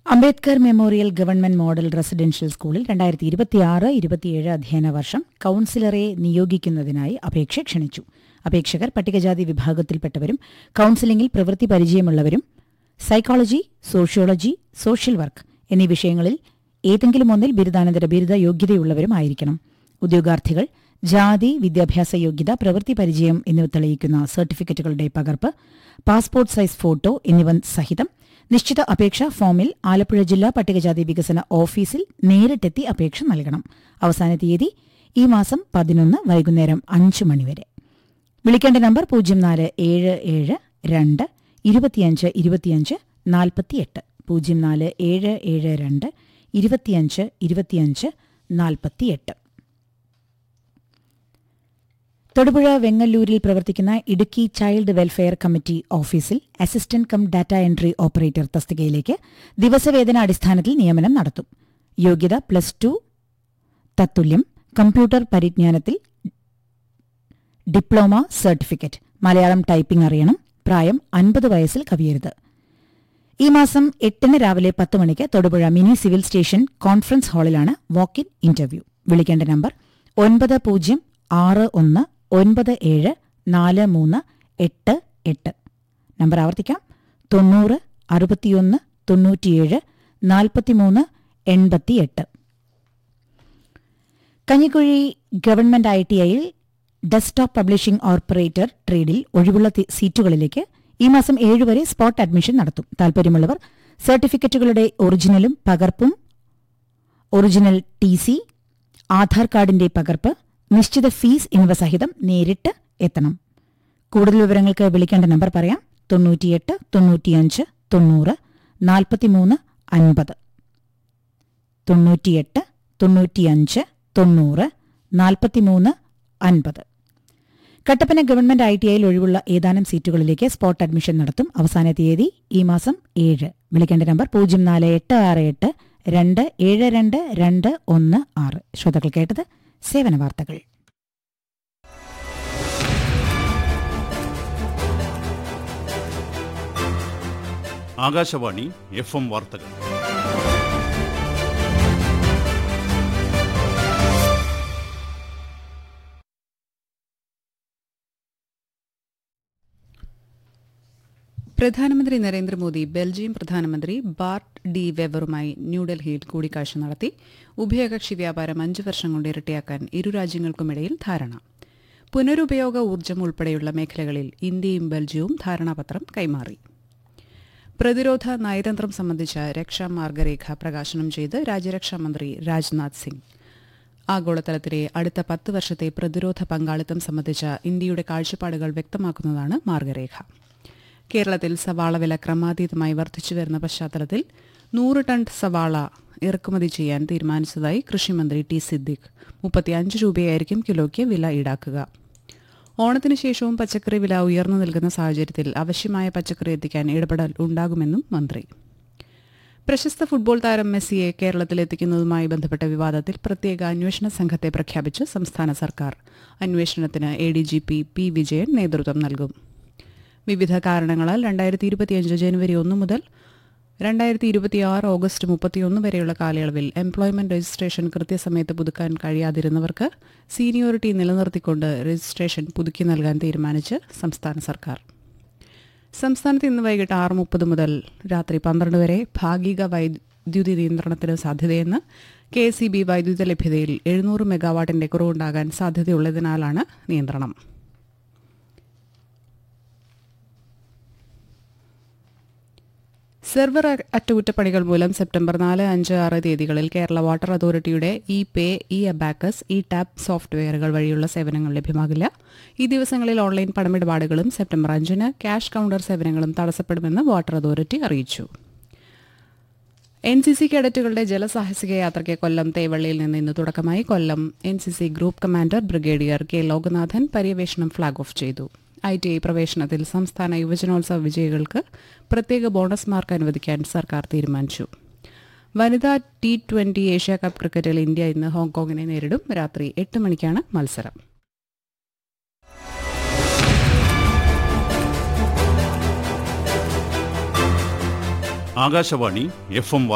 Ambedkar memorial government model residential സ്കൂളിൽ രണ്ടായിരത്തി ഇരുപത്തിയാറ് ഇരുപത്തിയേഴ് അധ്യയന വർഷം കൌൺസിലറെ നിയോഗിക്കുന്നതിനായി അപേക്ഷ ക്ഷണിച്ചു അപേക്ഷകർ പട്ടികജാതി വിഭാഗത്തിൽപ്പെട്ടവരും കൌൺസിലിംഗിൽ പ്രവൃത്തി പരിചയമുള്ളവരും സൈക്കോളജി സോഷ്യോളജി സോഷ്യൽ വർക്ക് എന്നീ വിഷയങ്ങളിൽ ഏതെങ്കിലും ഒന്നിൽ ബിരുദാനന്തര ബിരുദ യോഗ്യതയുള്ളവരുമായിരിക്കണം ഉദ്യോഗാർത്ഥികൾ ജാതി വിദ്യാഭ്യാസ യോഗ്യത പ്രവൃത്തി പരിചയം എന്നിവ തെളിയിക്കുന്ന സർട്ടിഫിക്കറ്റുകളുടെ പകർപ്പ് പാസ്പോർട്ട് സൈസ് ഫോട്ടോ എന്നിവ സഹിതം നിശ്ചിത അപേക്ഷ ഫോമിൽ ആലപ്പുഴ ജില്ലാ പട്ടികജാതി വികസന ഓഫീസിൽ നേരിട്ടെത്തി അപേക്ഷ നൽകണം അവസാന തീയതി ഈ മാസം പതിനൊന്ന് വൈകുന്നേരം അഞ്ച് മണിവരെ വിളിക്കേണ്ട നമ്പർ പൂജ്യം നാല് ഏഴ് ഏഴ് രണ്ട് ഇരുപത്തിയഞ്ച് ഇരുപത്തിയഞ്ച് നാൽപ്പത്തിയെട്ട് പൂജ്യം നാല് ഏഴ് ഏഴ് രണ്ട് ഇരുപത്തിയഞ്ച് ഇരുപത്തിയഞ്ച് നാൽപ്പത്തിയെട്ട് തൊടുപുഴ വെങ്ങല്ലൂരിൽ പ്രവർത്തിക്കുന്ന ഇടുക്കി ചൈൽഡ് വെൽഫെയർ കമ്മിറ്റി ഓഫീസിൽ assistant cum data entry operator തസ്തികയിലേക്ക് ദിവസവേതന അടിസ്ഥാനത്തിൽ നിയമനം നടത്തും യോഗ്യത പ്ലസ് ടു തത്തുല്യം കമ്പ്യൂട്ടർ പരിജ്ഞാനത്തിൽ ഡിപ്ലോമ സർട്ടിഫിക്കറ്റ് മലയാളം ടൈപ്പിംഗ് അറിയണം പ്രായം അൻപത് വയസ്സിൽ കവിയരുത് ഈ മാസം എട്ടിന് രാവിലെ പത്ത് മണിക്ക് Thodupuzha mini civil station conference ഹാളിലാണ് വാക്ക് ഇൻ ഇന്റർവ്യൂ വിളിക്കേണ്ട നമ്പർ ഒൻപത് പൂജ്യം ആറ് ഒന്ന് ഒൻപത് ഏഴ് നാല് മൂന്ന് എട്ട് എട്ട് നമ്പർ ആവർത്തിക്കാം തൊണ്ണൂറ് അറുപത്തിയൊന്ന് തൊണ്ണൂറ്റിയേഴ് നാൽപ്പത്തിമൂന്ന് എൺപത്തിയെട്ട് കഞ്ഞിക്കുഴി ഗവൺമെന്റ് ഐ ടി ഐയിൽ ഡെസ്ക്ടോപ്പ് പബ്ലിഷിംഗ് ഓപ്പറേറ്റർ ട്രേഡിൽ ഒഴിവുള്ള തി- സീറ്റുകളിലേക്ക് ഈ മാസം ഏഴ് വരെ സ്പോട്ട് അഡ്മിഷൻ നടത്തും താൽപര്യമുള്ളവർ സർട്ടിഫിക്കറ്റുകളുടെ ഒറിജിനലും പകർപ്പും ഒറിജിനൽ ടി സി ആധാർ കാർഡിന്റെ പകർപ്പ് നിശ്ചിത ഫീസ് എന്നിവ സഹിതം നേരിട്ട് എത്തണം കൂടുതൽ വിവരങ്ങൾക്ക് വിളിക്കേണ്ട നമ്പർ പറയാം തൊണ്ണൂറ്റിയെട്ട് തൊണ്ണൂറ്റിയഞ്ച് തൊണ്ണൂറ് നാൽപ്പത്തിമൂന്ന് അൻപത് തൊണ്ണൂറ്റിയെട്ട് തൊണ്ണൂറ്റിയഞ്ച് തൊണ്ണൂറ് നാൽപ്പത്തിമൂന്ന് അൻപത് കട്ടപ്പന ഗവൺമെന്റ് ഐ ടി ഐയിൽ ഒഴിവുള്ള ഏതാനും സീറ്റുകളിലേക്ക് സ്പോട്ട് അഡ്മിഷൻ നടത്തും അവസാന തീയതി ഈ മാസം ഏഴ് വിളിക്കേണ്ട നമ്പർ പൂജ്യം നാല് എട്ട് ആറ് എട്ട് രണ്ട് ഏഴ് രണ്ട് രണ്ട് ഒന്ന് ആറ് ശ്രോതാക്കൾ കേട്ടത് സേവന വാർത്തകൾ ആകാശവാണി എഫ് എം വാർത്തകൾ പ്രധാനമന്ത്രി നരേന്ദ്രമോദി ബെൽജിയം പ്രധാനമന്ത്രി ബാർട്ട് ഡി വെവറുമായി ന്യൂഡൽഹിയിൽ കൂടിക്കാഴ്ച നടത്തി ഉഭയകക്ഷി വ്യാപാരം അഞ്ചു വർഷം കൊണ്ട് ഇരട്ടിയാക്കാൻ ഇരു രാജ്യങ്ങൾക്കുമിടയിൽ ധാരണ പുനരുപയോഗ ഊർജ്ജം ഉൾപ്പെടെയുള്ള മേഖലകളിൽ ഇന്ത്യയും ബെൽജിയവും ധാരണാപത്രം കൈമാറി പ്രതിരോധ നയതന്ത്രം സംബന്ധിച്ച രക്ഷാമാർഗരേഖ പ്രകാശനം ചെയ്ത് രാജ്യരക്ഷാ മന്ത്രി രാജ്നാഥ് സിംഗ് ആഗോളതലത്തിലെ അടുത്ത പത്ത് വർഷത്തെ പ്രതിരോധ പങ്കാളിത്തം സംബന്ധിച്ച ഇന്ത്യയുടെ കാഴ്ചപ്പാടുകൾ വ്യക്തമാക്കുന്നതാണ് മാർഗരേഖ കേരളത്തിൽ സവാള വില ക്രമാതീതമായി വർദ്ധിച്ചുവരുന്ന പശ്ചാത്തലത്തിൽ നൂറ് ടൺ സവാള ഇറക്കുമതി ചെയ്യാൻ തീരുമാനിച്ചതായി കൃഷിമന്ത്രി ടി സിദ്ദിഖ് മുപ്പത്തിയഞ്ച് രൂപയായിരിക്കും കിലോയ്ക്ക് വില ഈടാക്കുക ഓണത്തിന് ശേഷവും പച്ചക്കറി വില ഉയർന്നു നിൽക്കുന്ന സാഹചര്യത്തിൽ ആവശ്യമായ പച്ചക്കറി എത്തിക്കാൻ ഇടപെടൽ ഉണ്ടാകുമെന്നും മന്ത്രി പ്രശസ്ത ഫുട്ബോൾ താരം മെസ്സിയെ കേരളത്തിലെത്തിക്കുന്നതുമായി ബന്ധപ്പെട്ട വിവാദത്തിൽ പ്രത്യേക അന്വേഷണ സംഘത്തെ പ്രഖ്യാപിച്ച് സംസ്ഥാന സർക്കാർ അന്വേഷണത്തിന് A D G P P Vijayan നേതൃത്വം നൽകും വിവിധ കാരണങ്ങളാൽ രണ്ടായിരത്തി ഇരുപത്തിയഞ്ച് ജനുവരി ഒന്ന് മുതൽ രണ്ടായിരത്തി ഇരുപത്തിയാറ് ഓഗസ്റ്റ് മുപ്പത്തിയൊന്ന് വരെയുള്ള കാലയളവിൽ എംപ്ലോയ്മെന്റ് രജിസ്ട്രേഷൻ കൃത്യസമയത്ത് പുതുക്കാൻ കഴിയാതിരുന്നവർക്ക് സീനിയോറിറ്റി നിലനിർത്തിക്കൊണ്ട് രജിസ്ട്രേഷൻ പുതുക്കി നൽകാൻ തീരുമാനിച്ച് സംസ്ഥാന സർക്കാർ സംസ്ഥാനത്ത് ഇന്ന് വൈകിട്ട് ആറ് മുപ്പത് മുതൽ രാത്രി പന്ത്രണ്ട് വരെ ഭാഗിക വൈദ്യുതി നിയന്ത്രണത്തിന് സാധ്യതയെന്ന് കെ എസ് ഇ ബി വൈദ്യുത ലഭ്യതയിൽ എഴുന്നൂറ് മെഗാവാട്ടിന്റെ കുറവുണ്ടാകാൻ സാധ്യതയുള്ളതിനാലാണ് നിയന്ത്രണം സെർവർ അറ്റകുറ്റപ്പണികൾ മൂലം സെപ്റ്റംബർ നാല് അഞ്ച് ആറ് തീയതികളിൽ കേരള വാട്ടർ അതോറിറ്റിയുടെ E pay E abacus E tap സോഫ്റ്റ്വെയറുകൾ വഴിയുള്ള സേവനങ്ങൾ ലഭ്യമാകില്ല ഈ ദിവസങ്ങളിൽ ഓൺലൈൻ പണമിടപാടുകളും സെപ്റ്റംബർ അഞ്ചിന് ക്യാഷ് കൌണ്ടർ സേവനങ്ങളും തടസ്സപ്പെടുമെന്ന് വാട്ടർ അതോറിറ്റി അറിയിച്ചു എൻ സി സി കേഡറ്റുകളുടെ ജലസാഹസിക യാത്രയ്ക്ക് കൊല്ലം തേവള്ളിയിൽ നിന്ന് ഇന്ന് തുടക്കമായി Kollam N C C group commander brigadier K Lokanathan പര്യവേഷണം ഫ്ളാഗ് ഓഫ് ചെയ്തു ഐ ടി ഐ പ്രവേശനത്തിൽ സംസ്ഥാന യുവജനോത്സവ വിജയികൾക്ക് പ്രത്യേക ബോണസ് മാർക്ക് അനുവദിക്കാൻ സർക്കാർ തീരുമാനിച്ചു വനിതാ ടി ട്വന്റി ഏഷ്യ കപ്പ് ക്രിക്കറ്റിൽ ഇന്ത്യ ഇന്ന് ഹോങ്കോങ്ങിനെ നേരിടും രാത്രി എട്ട് മണിക്കാണ് മത്സരം ആകാശവാണി എഫ് എം